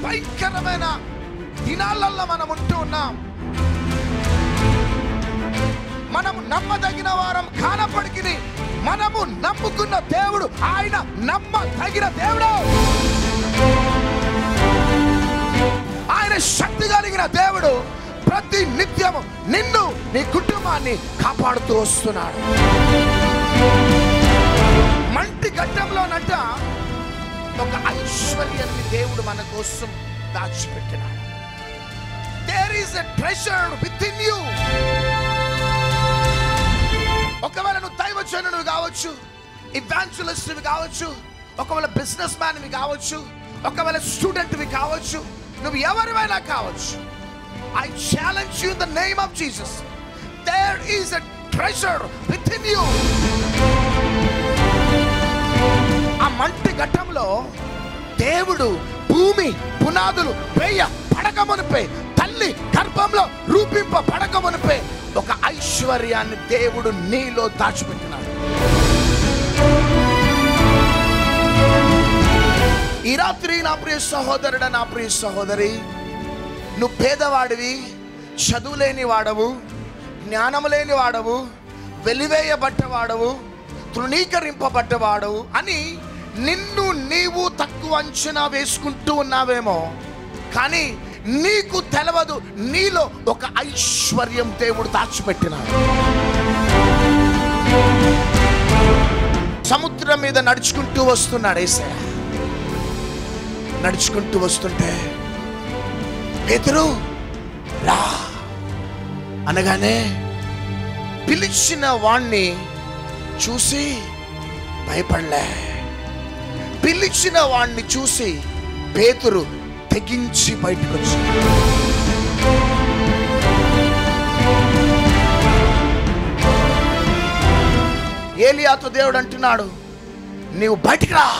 భయంకరమైన దినాలలో మనం ఉంటూ ఉన్నాం మనము నమ్మదగిన వారం కానప్పటికీ మనము నమ్ముకున్న దేవుడు ఆయన నమ్మదగిన దేవుడు ఆయన శక్తి కలిగిన దేవుడు ప్రతి నిత్యము నిన్ను నీ కుటుంబాన్ని కాపాడుతూ వస్తున్నాడు మంటి ఘట్టంలోనంట ఒక ఐశ్వర్యాన్ని దేవుడు మన కోసం దాచిపెట్టినాడు there is a treasure within you ఒకవేళ నువ్వు దైవజనుడు కావచ్చు ఇవాంచులిస్ట్ కావచ్చు ఒకవేళ బిజినెస్ మ్యాన్ కావచ్చు ఒకవేళ స్టూడెంట్ కావచ్చు నువ్వు ఎవరివైనా కావచ్చు I challenge you the name of Jesus there is a treasure within you ఆ మంటి ఘట్టంలో దేవుడు భూమి పునాదులు వేయ పడకమునిపై తల్లి గర్భంలో రూపింప పడకమునిపై ఒక ఐశ్వర్యాన్ని దేవుడు నీలో దాచిపెట్టినాడు ఈ రాత్రి నా ప్రియ సహోదరుడ నా ప్రియ సహోదరి నువ్వు పేదవాడివి చదువు లేని వాడవు జ్ఞానం లేని వాడవు వెలివేయబడ్డవాడవు తృణీకరింపబడ్డవాడవు అని నిన్ను నీవు తక్కువ అంచనా వేసుకుంటూ ఉన్నావేమో కానీ నీకు తెలవదు నీలో ఒక ఐశ్వర్యం దేవుడు దాచిపెట్టినాడు సముద్రం మీద నడుచుకుంటూ వస్తున్నాడు ఏసయ్య నడుచుకుంటూ వస్తుంటే పేతురు రా అనగానే పిలిచిన వాణ్ణి చూసి భయపడలే పిలిచిన వాణ్ణి చూసి పేతురు తెగించి బయటకు వచ్చి ఏలియాతో దేవుడు అంటున్నాడు నీవు బయటికి రా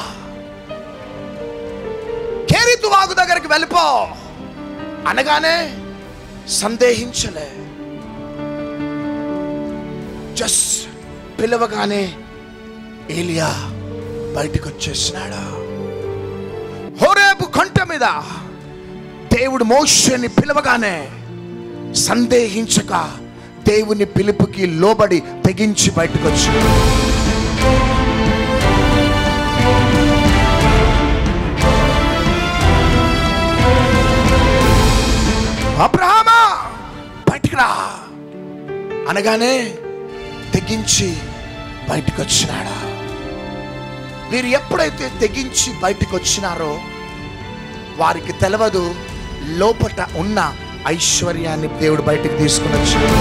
కేరితు వాగు దగ్గరికి వెళ్ళిపో అనగానే సందేహించలే జస్ట్ పిలవగానే ఏలియా బయటకు వచ్చేసినాడు హోరేపు కొంట మీద దేవుడు మోషని పిలవగానే సందేహించక దేవుని పిలుపుకి లోబడి తెగించి బయటకు వచ్చి అబ్రహామా బయటికి రా అనగానే తెగించి బయటకు వచ్చినాడా వీరు ఎప్పుడైతే తెగించి బయటకు వచ్చినారో వారికి తెలవదు లోపట ఉన్న ఐశ్వర్యాన్ని దేవుడు బయటకు తీసుకుని వచ్చాడు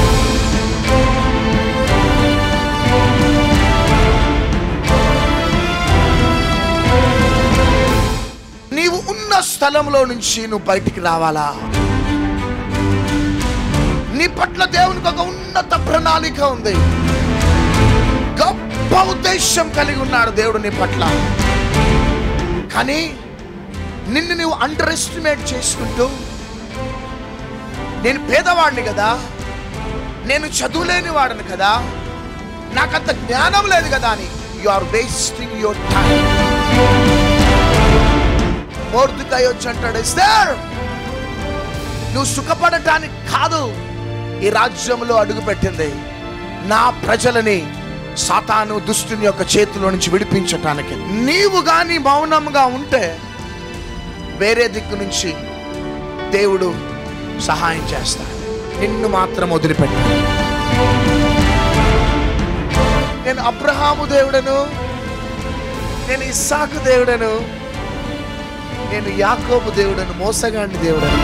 నీవు ఉన్న స్థలంలో నుంచి నువ్వు బయటికి రావాలా నీ పట్ల దేవునికి ఒక ఉన్నత ప్రణాళిక ఉంది గొప్ప ఉద్దేశం కలిగి ఉన్నాడు దేవుడు నీ పట్ల కానీ నిన్ను నువ్వు అండర్ ఎస్టిమేట్ చేసుకుంటూ నేను పేదవాడిని కదా నేను చదువులేని వాడిని కదా నాకంత జ్ఞానం లేదు కదా అని you are wasting your time మోర్దుకాయ వచ్చి అంటాడు "Esther, నువ్వు సుఖపడటానికి కాదు ఈ రాజ్యంలో అడుగుపెట్టింది నా ప్రజలని సాతాను దుష్టుని యొక్క చేతిలో నుంచి విడిపించటానికి నీవు గాని మౌనంగా ఉంటే వేరే దిక్కు నుంచి దేవుడు సహాయం చేస్తాడు నిన్ను మాత్రం వదిలిపెట్టాడు నేను అబ్రహాము దేవుడను నేను ఇస్సాకు దేవుడను నేను యాకోబు దేవుడను మోసగాండి దేవుడను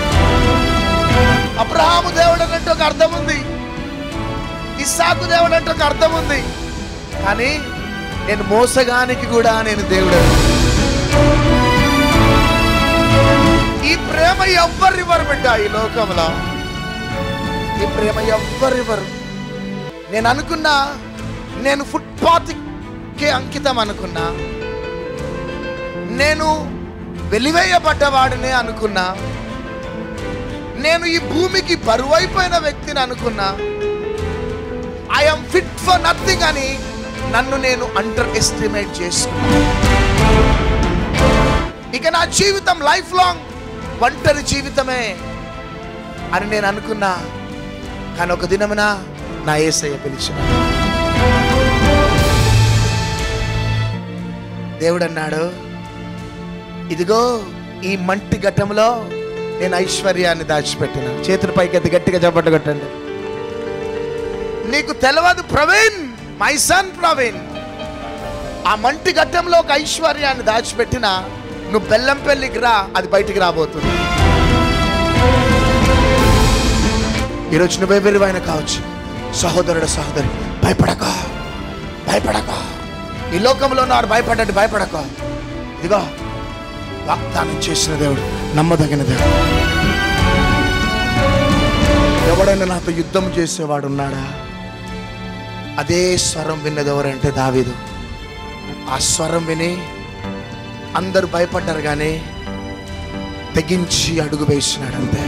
అబ్రహాము దేవుడు అంటే ఒక అర్థం ఉంది ఇస్సాకు దేవుడు అంటే ఒక అర్థం ఉంది కానీ నేను మోసగానికి కూడా నేను దేవుడు ఈ ప్రేమ ఎవ్వరివ్వరు బిడ్డ ఈ లోకంలో ఈ ప్రేమ ఎవ్వరివ్వరు నేను అనుకున్నా నేను ఫుట్పాత్కి అంకితం అనుకున్నా నేను వెలివేయబడ్డవాడినే అనుకున్నా నేను ఈ భూమికి బరువైపోయిన వ్యక్తిని అనుకున్నా ఐఎమ్ ఫిట్ ఫర్ నథింగ్ అని నన్ను నేను అండర్ ఎస్టిమేట్ చేసుకున్నా ఇక నా జీవితం లైఫ్ లాంగ్ ఒంటరి జీవితమే అని నేను అనుకున్నా కానీ ఒక దినమున నా ఏసయ్య పిలిచిన దేవుడు అన్నాడు ఇదిగో ఈ మంటి ఘట్టంలో నేను ఐశ్వర్యాన్ని దాచిపెట్టిన చేతుల పైకి ఎత్తి గట్టిగా చప్పట్లు కొట్టండి నీకు తెలియదు ప్రవీణ్ మై సన్ ప్రవీణ్ ఆ మంటి ఘట్టంలో ఒక ఐశ్వర్యాన్ని దాచిపెట్టిన నువ్వు బెల్లం పెళ్ళికి రా అది బయటికి రాబోతుంది ఈరోజు నువ్వే విలువైన కావచ్చు సహోదరుడు సహోదరి భయపడక భయపడక ఈ లోకంలో ఉన్నారు భయపడండి భయపడక ఇదిగో వాగ్దానం చేసిన దేవుడు నమ్మదగిన దేవుడు ఎవడైనా నాతో యుద్ధం చేసేవాడు ఉన్నాడా అదే స్వరం విన్నది ఎవరంటే దావీదు ఆ స్వరం విని అందరూ భయపడ్డారు కానీ తెగించి అడుగు వేసినాడు అంతే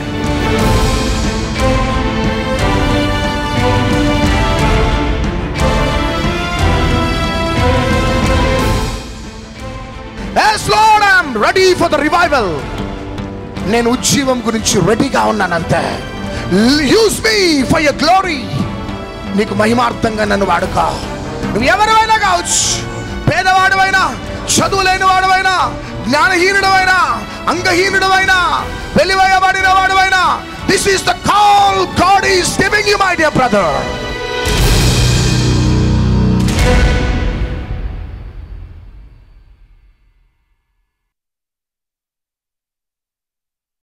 Yes, Lord, I'm ready for the revival. నేను ఉజ్జీవం గురించి రెడీగా ఉన్నానంతే use me for your glory నీకు మహిమార్థంగా నన్ను వాడుకో నువ్వు ఎవరివైనా కావచ్చు పేదవాడువైనా చదువు లేని వాడువైనా జ్ఞానహీనుడవైనా అంగహీనుడవైనా వెలివేయబడిన వాడువైనా this is the call God is giving you my dear brother